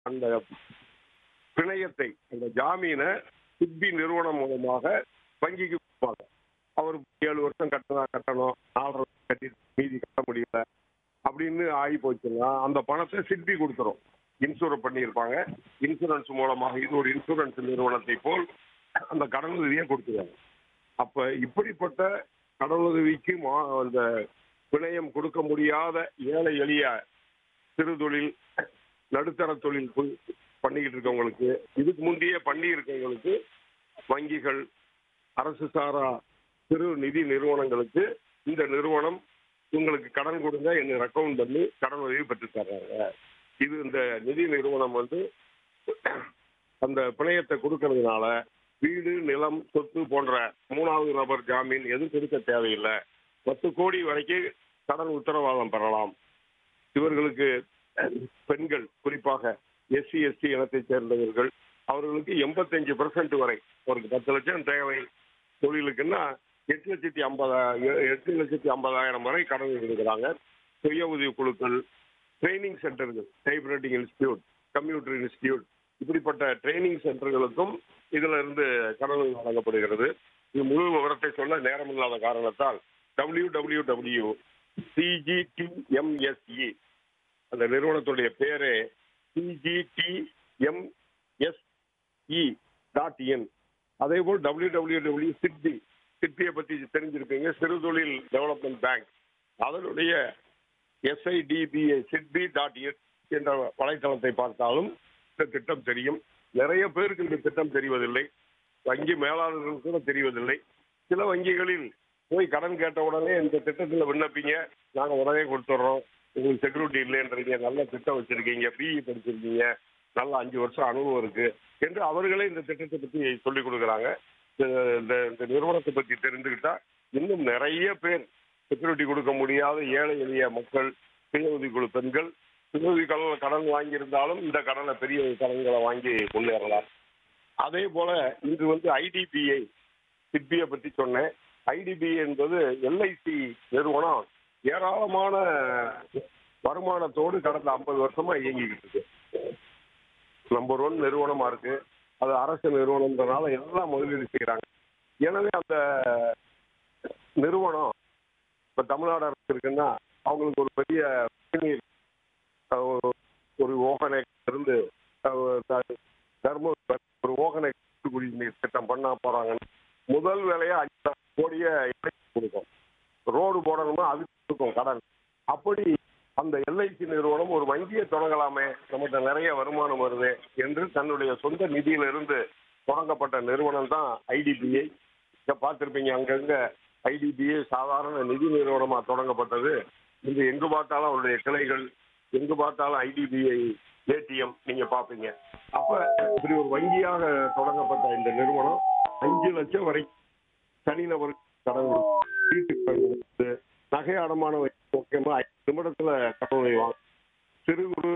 அந்த பிணையத்தை அந்த ஜாமீனை சிப்பி நிறுவனம் மூலமாக வங்கிக்கு கொடுப்பாங்க அவர் ஏழு வருஷம் கட்டினா கட்டணும் நாலரை வருஷம் கட்டி மீதி கட்ட முடியல அப்படின்னு ஆகி போச்சுன்னா அந்த பணத்தை சிப்பி கொடுத்துரும் இன்சூர் பண்ணியிருப்பாங்க இன்சூரன்ஸ் மூலமாக இது ஒரு இன்சூரன்ஸ் நிறுவனத்தை போல் அந்த கடன் உதவியை கொடுத்துருவாங்க அப்ப இப்படிப்பட்ட கடனுதவிக்கு மா அந்த பிணையம் கொடுக்க முடியாத ஏழை எளிய சிறு தொழில் நடுத்தர தொழில் பு- பண்ணிக்கிட்டு இருக்கவங்களுக்கு இதுக்கு முந்தைய பண்ணி இருக்கவங்களுக்கு வங்கிகள் அரசு சாரா சிறு நிதி நிறுவனங்களுக்கு இந்த நிறுவனம் உங்களுக்கு கடன் கொடுங்க என்ன ரெக்கமெண்ட் பண்ணி கடன் உதவி பெற்று தர்றாங்க இது இந்த நிதி நிறுவனம் வந்து அந்த பிணையத்தை கொடுக்கறதுனால வீடு நிலம் சொத்து போன்ற மூணாவது நபர் ஜாமீன் எதுவும் கொடுக்க தேவையில்லை பத்து கோடி வரைக்கும் கடன் உத்தரவாதம் பெறலாம் இவர்களுக்கு பெண்கள் குறிப்பாக எஸ்சி எஸ்டி இனத்தைச் சேர்ந்தவர்கள் அவர்களுக்கு எண்பத்தஞ்சு பெர்சன்ட் வரை ஒரு பத்து லட்சம் தேவை தொழிலுக்குன்னா எட்டு லட்சத்தி ஐம்பதா எட்டு லட்சத்தி ஐம்பதாயிரம் வரை கடன் கொடுக்குறாங்க சுய உதவி குழுக்கள் ட்ரைனிங் சென்டர்கள் டைப்ரைட்டிங் இன்ஸ்டியூட் கம்ப்யூட்டர் இன்ஸ்டியூட் இப்படிப்பட்ட ட்ரைனிங் சென்டர்களுக்கும் இதுல இருந்து கடன் வழங்கப்படுகிறது இது முழு விவரத்தை சொல்ல நேரமில்லாத காரணத்தால் டபிள்யூ டபிள்யூ டபிள்யூ சிஜிடிஎம்எஸ்இ அந்த நிறுவனத்துடைய பேரே சிஜிடிஎம்எஸ்இ டாட் இன் அதே போல் டபிள்யூ டபிள்யூ டபிள்யூ சிட்பி சிட்பியை பத்தி தெரிஞ்சிருப்பீங்க சிறு தொழில் டெவலப்மெண்ட் பேங்க் அதனுடைய எஸ்ஐடிபிஐ சிட்பி டாட் இன் என்ற வலைத்தளத்தை பார்த்தாலும் இந்த திட்டம் தெரியும் நிறைய பேருக்கு இந்த திட்டம் தெரிவதில்லை வங்கி மேலாளர்களுக்கு கூட தெரிவதில்லை சில வங்கிகளில் போய் கடன் கேட்ட உடனே இந்த திட்டத்தில் விண்ணப்பிங்க நாங்கள் உடனே கொடுத்துட்றோம் உங்களுக்கு செக்யூரிட்டி இல்லைன்றீங்க நல்ல திட்டம் வச்சிருக்கீங்க பிஇ படிச்சிருக்கீங்க நல்ல அஞ்சு வருஷம் அனுபவம் இருக்கு என்று அவர்களே இந்த திட்டத்தை பற்றி சொல்லிக் கொடுக்குறாங்க இந்த- இந்த இந்த நிறுவனத்தை பற்றி தெரிந்துக்கிட்டா இன்னும் நிறைய பேர் செக்யூரிட்டி கொடுக்க முடியாத ஏழை எளிய மக்கள் சுய உதவிக்குழு பெண்கள் சுய உதவி கடன் கடன் வாங்கியிருந்தாலும் இந்த கடனை பெரிய கடன்களை வாங்கி முன்னேறலாம் அதே போல இன்று வந்து ஐடிபிஐ சிட்பியை பற்றி சொன்னேன் ஐடிபிஐ என்பது எல்ஐசி நிறுவனம் ஏராளமான வருமானத்தோடு கடந்த ஐம்பது வருஷமா இயங்கிக்கிட்டு இருக்கு நம்பர் ஒன் நிறுவனமா இருக்கு அது அரசு நிறுவனம்ன்றனால எல்லாம் முதலீடு செய்யறாங்க எனவே அந்த நிறுவனம் இப்ப தமிழ்நாடு அரசு இருக்குன்னா அவங்களுக்கு ஒரு பெரிய குடிநீர், அஹ், ஒரு- ஒரு ஓகனை இருந்து அஹ், த- தர்ம ஒரு ஓகனை குடிநீர் திட்டம் பண்ண போறாங்க முதல் வேலையா அஞ்சு கோடிய கொடுக்கும் ரோடு போடணும்னா அதுக்கு கொடுக்கும் கடன் அப்படி அந்த எல்ஐசி நிறுவனம் ஒரு வங்கியை தொடங்கலாமே நம்மகிட்ட நிறைய வருமானம் வருது என்று தன்னுடைய சொந்த நிதியிலிருந்து தொடங்கப்பட்ட நிறுவனம் தான் ஐடிபிஐ இங்க பார்த்திருப்பீங்க அங்கங்க ஐடிபிஐ சாதாரண நிதி நிறுவனமா தொடங்கப்பட்டது இன்று எங்கு பார்த்தாலும் அவருடைய கிளைகள் எங்கு பார்த்தாலும் ஐடிபிஐ ஏடிஎம் நீங்க பாப்பீங்க அப்ப இப்படி ஒரு வங்கியாக தொடங்கப்பட்ட இந்த நிறுவனம் அஞ்சு லட்சம் வரை தனிநபர் கடன் கொடுக்கும். வீட்டுக்கு கடன் கொடுத்து நகை அடமானம் வைத்து முக்கியமா ஐந்து நிமிடத்துல கடனை வாங்க சிறு குறு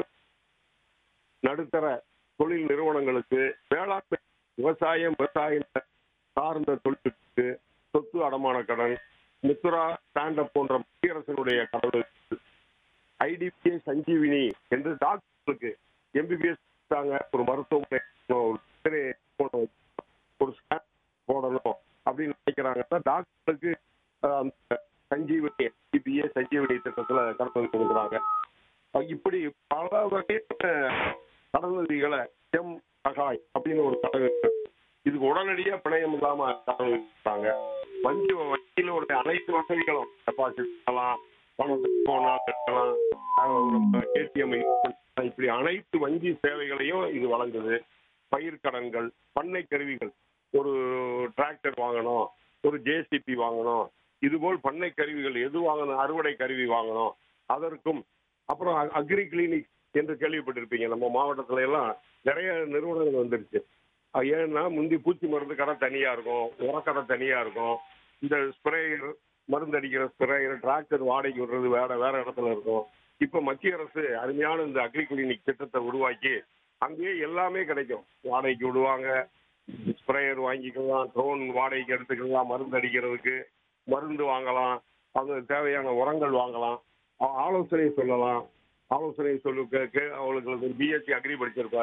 நடுத்தர தொழில் நிறுவனங்களுக்கு வேளாண்மை விவசாயம் விவசாயம் சார்ந்த தொழிலுக்கு சொத்து அடமான கடன் மித்ரா ஸ்டாண்டப் போன்ற மத்திய அரசினுடைய கடனுக்கு ஐடிபிஐ சஞ்சீவினி என்று டாக்டர்களுக்கு எம்பிபிஎஸ் ஒரு மருத்துவமனை ஒரு சிறை போடணும், ஒரு ஸ்கேன் போடணும் அப்படின்னு நினைக்கிறாங்கன்னா டாக்டருக்கு அஹ், அந்த சஞ்சீவனி ஐடிபிஐ சஞ்சீவனி திட்டத்துல கடன் கொடுக்குறாங்க அஹ் இப்படி பல வகையான கடனுதவிகளை எம் சகாய் அப்படின்னு ஒரு கடன் இருக்கு. இதுக்கு உடனடியா பிணையம் இல்லாம கடன் கொடுக்குறாங்க வங்கி வங்கியில உடைய அனைத்து வசதிகளும் டெபாசிட் பண்ணலாம் பணத்துக்கு போனா கட்டலாம் ஏடிஎம் இப்படி அனைத்து வங்கி சேவைகளையும் இது வழங்குது பயிர் கடன்கள் பண்ணை கருவிகள் ஒரு டிராக்டர் வாங்கணும் ஒரு ஜேசிபி வாங்கணும் இதுபோல் பண்ணை கருவிகள் எது வாங்கணும் அறுவடை கருவி வாங்கணும் அதற்கும் அப்புறம் அக்ரி கிளினிக் என்று கேள்விப்பட்டிருப்பீங்க நம்ம மாவட்டத்துல எல்லாம் நிறைய நிறுவனங்கள் வந்துருச்சு அது ஏன்னா முந்தி பூச்சி மருந்து கடை தனியா இருக்கும் உரக்கடை தனியா இருக்கும் இந்த ஸ்ப்ரேயர் மருந்து அடிக்கிற ஸ்ப்ரேயர் டிராக்டர் வாடகைக்கு விடுறது வேற வேற இடத்துல இருக்கும் இப்ப மத்திய அரசு அருமையான இந்த அக்ரி கிளினிக் திட்டத்தை உருவாக்கி அங்கேயே எல்லாமே கிடைக்கும் வாடகைக்கு விடுவாங்க ஸ்ப்ரேயர் வாங்கிக்கலாம் ட்ரோன் வாடகைக்கு எடுத்துக்கலாம் மருந்து அடிக்கிறதுக்கு மருந்து வாங்கலாம் அது தேவையான உரங்கள் வாங்கலாம் ஆ- ஆலோசனை சொல்லலாம் ஆலோசனை சொல்லு கேட்க அவங்களுக்கு பிஎஸ்சி அக்ரி படிச்சிருப்பாரு